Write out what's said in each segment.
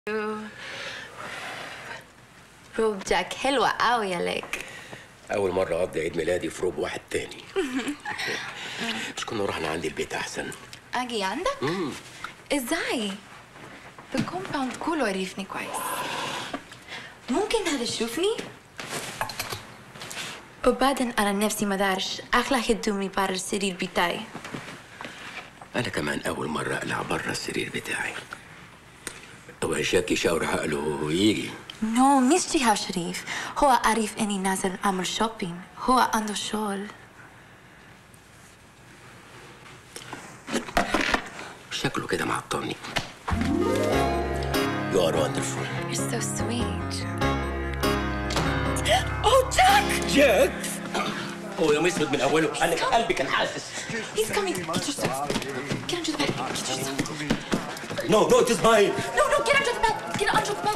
روب جاك حلوة قوي عليك أول مرة أقضي عيد ميلادي في روب واحد تاني مش كنا رحنا عندي البيت أحسن أجي عندك؟ ازاي؟ الكومباوند كله عرفني كويس ممكن هذا تشوفني؟ وبعدين أنا نفسي ما دارش أخلع هدومي برا السرير بتاعي أنا كمان أول مرة أقلع برا السرير بتاعي هو شاكي شاور عقله يجي نو مش جهة شريف هو عارف إني نازل أعمل شوبينج هو عنده شغل شكله كده معطلني You are wonderful You're so sweet Oh, Jack! جاك هو يوم اسود من أوله أنا قلبي كان حاسس He's coming. Get yourself. Get under the bed. Get yourself. No, no, it is mine No, no, get under the bed. Get under the bed.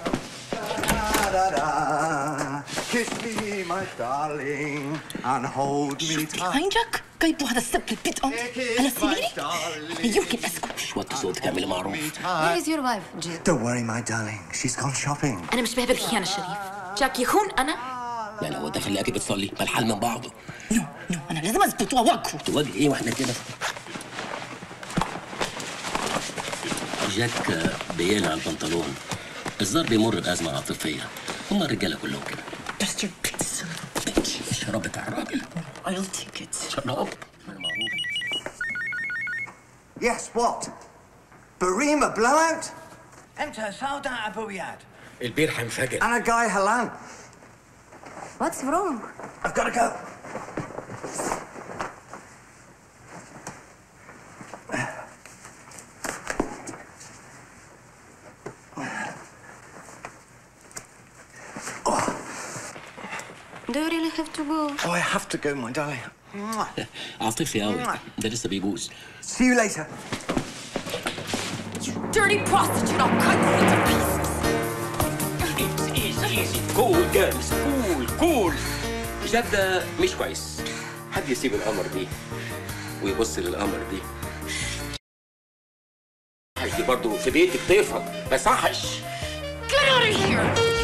Da-da-da. Kiss me, my darling, and hold me tight. عندك جايبوا هذا السب البيت أنت على سريري لا يمكن أسكت مش وطي صوتك اعملي معروف Where is your wife, Jill? Don't worry, my darling. She's gone shopping. أنا مش بحب الخيانة شريف جاك يخون أنا لا لا هو ده خليكي بتصلي ما الحال من بعضه نو نو أنا لازم أثبت وأواجهه تواجه ايه واحنا كده جاك بيقلع البنطلون الزار بيمر بأزمة عاطفية هما الرجالة كلهم كده That's your big son of a bitch. الشراب بتاع الراجل I'll take it. شراب معروف Yes, what? Barima blowout? انت سوداء ابو رياد البير هينفجر And a guy Halan. What's wrong? I've got to go. Do you really have to go? Oh, I have to go, my darling. عاطفي قوي ده لسه بيبوظ See you later. Dirty prostitute, I'll cut you into pieces. ايزي ايزي كول جيرلز كول كول جاك ده مش كويس حد يسيب القمر دي ويبص للقمر دي دي برضه في بيتك تفهم ما صحش Get out of here!